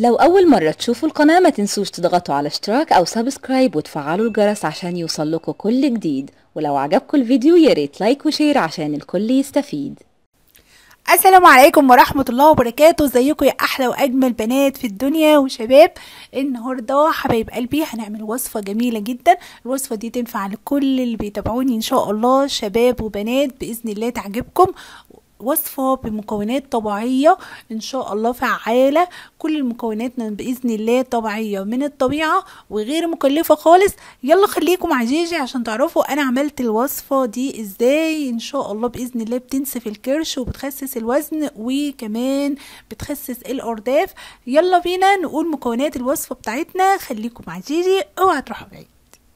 لو أول مرة تشوفوا القناة ما تنسوش تضغطوا على اشتراك أو سبسكرايب وتفعلوا الجرس عشان يوصلكوا كل جديد ولو عجبكم الفيديو ياريت لايك وشير عشان الكل يستفيد السلام عليكم ورحمة الله وبركاته ازيكم يا احلى واجمل بنات في الدنيا وشباب النهاردة حبايب قلبي هنعمل وصفة جميلة جدا الوصفة دي تنفع لكل اللي بيتابعوني ان شاء الله شباب وبنات باذن الله تعجبكم وصفة بمكونات طبيعية ان شاء الله فعالة كل مكوناتنا باذن الله طبيعية من الطبيعة وغير مكلفة خالص يلا خليكم مع جيجي عشان تعرفوا انا عملت الوصفة دي ازاي ان شاء الله باذن الله بتنسف الكرش وبتخسس الوزن وكمان بتخسس الارداف يلا بينا نقول مكونات الوصفة بتاعتنا خليكم مع جيجي اوعى تروحوا بعيد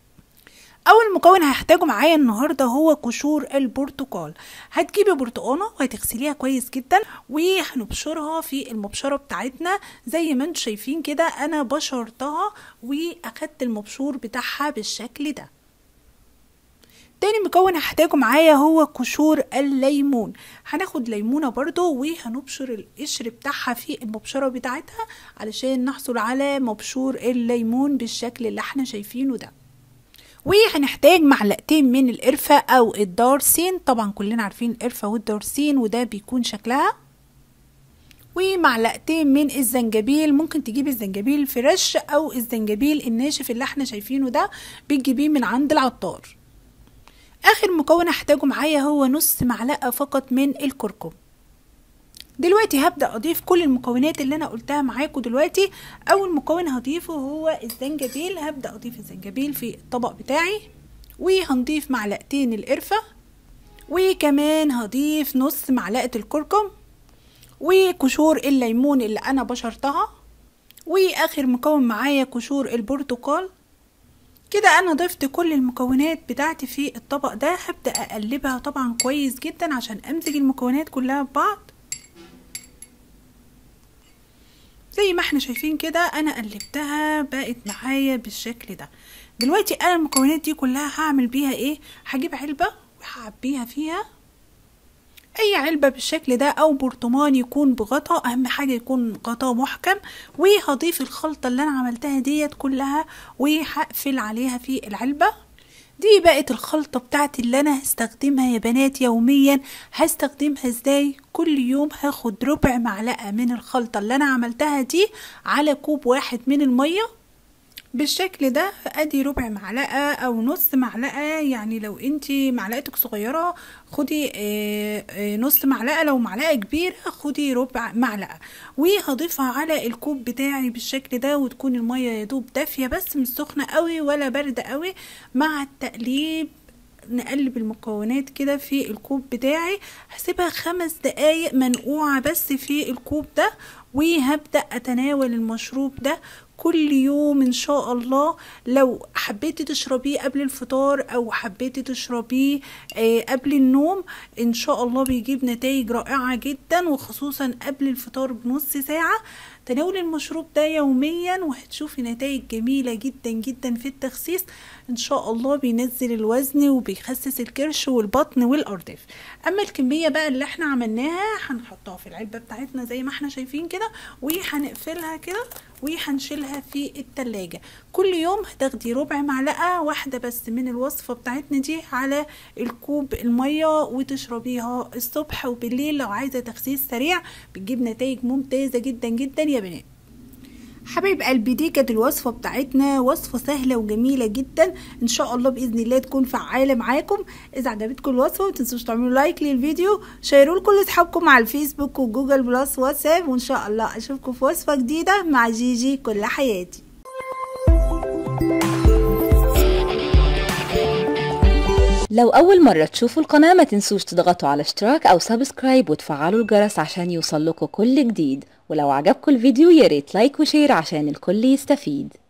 اول مكون هحتاجه معايا النهارده هو قشور البرتقال هتجيبي برتقانه وهتغسليها كويس جدا وهنبشرها في المبشره بتاعتنا زي ما انتم شايفين كده انا بشرتها واخدت المبشور بتاعها بالشكل ده تاني مكون هحتاجه معايا هو قشور الليمون هناخد ليمونة برضو وهنبشر القشر بتاعها في المبشرة بتاعتها علشان نحصل على مبشور الليمون بالشكل اللي احنا شايفينه ده وهنحتاج معلقتين من القرفة أو الدارسين طبعا كلنا عارفين القرفة والدارسين وده بيكون شكلها ومعلقتين من الزنجبيل ممكن تجيبي الزنجبيل فريش أو الزنجبيل الناشف اللي احنا شايفينه ده بتجيبيه من عند العطار آخر مكون هحتاجه معايا هو نص معلقة فقط من الكركم دلوقتي هبدأ أضيف كل المكونات اللي أنا قلتها معاكم دلوقتي أول مكون هضيفه هو الزنجبيل هبدأ أضيف الزنجبيل في الطبق بتاعي وهنضيف معلقتين القرفة وكمان هضيف نص معلقة الكركم وقشور الليمون اللي أنا بشرتها وآخر مكون معايا قشور البرتقال كده انا ضفت كل المكونات بتاعتي في الطبق ده هبدأ اقلبها طبعا كويس جدا عشان امزج المكونات كلها ببعض زي ما احنا شايفين كده انا قلبتها بقت معايا بالشكل ده دلوقتي انا المكونات دي كلها هعمل بيها ايه هجيب علبة وهعبيها فيها اي علبة بالشكل ده او برطمان يكون بغطا اهم حاجة يكون غطا محكم وهضيف الخلطة اللي انا عملتها ديت كلها وهقفل عليها في العلبة دي بقت الخلطة بتاعتي اللي انا هستخدمها يا بنات يوميا هستخدمها ازاي كل يوم هاخد ربع معلقة من الخلطة اللي انا عملتها دي على كوب واحد من المية بالشكل ده ادي ربع معلقة او نص معلقة يعني لو انتي معلقتك صغيرة خدي اه اه نص معلقة لو معلقة كبيرة خدي ربع معلقة وهضيفها على الكوب بتاعي بالشكل ده وتكون المية يدوب دافية بس مش سخنة قوي ولا باردة قوي مع التقليب نقلب المكونات كده في الكوب بتاعي هسيبها خمس دقايق منقوعة بس في الكوب ده وهبدأ أتناول المشروب ده كل يوم ان شاء الله لو حبيتي تشربيه قبل الفطار او حبيتي تشربيه آه قبل النوم ان شاء الله بيجيب نتائج رائعة جدا وخصوصا قبل الفطار بنص ساعة تناول المشروب ده يوميا وهتشوفي نتائج جميلة جدا جدا في التخسيس ان شاء الله بينزل الوزن وبيخسس الكرش والبطن والارداف اما الكمية بقى اللي احنا عملناها هنحطها في العلبة بتاعتنا زي ما احنا شايفين كده وهنقفلها كده وهنشيلها في التلاجة كل يوم هتاخدي ربع معلقة واحدة بس من الوصفة بتاعتنا دي على الكوب المية وتشربيها الصبح وبالليل لو عايزة تخسيس سريع بتجيب نتائج ممتازة جدا جدا يا بنات حبايب قلبي دي كانت الوصفة بتاعتنا وصفة سهلة وجميلة جدا ان شاء الله بإذن الله تكون فعالة معاكم اذا عجبتكم الوصفة متنسوش تعملوا لايك للفيديو شيروا لكل اصحابكم على الفيسبوك وجوجل بلس واتساب وان شاء الله اشوفكم في وصفة جديدة مع جيجي كل حياتي لو أول مرة تشوفوا القناة ما تنسوش تضغطوا على اشتراك أو سبسكرايب وتفعلوا الجرس عشان يوصلكوا كل جديد ولو عجبكم الفيديو ياريت لايك وشير عشان الكل يستفيد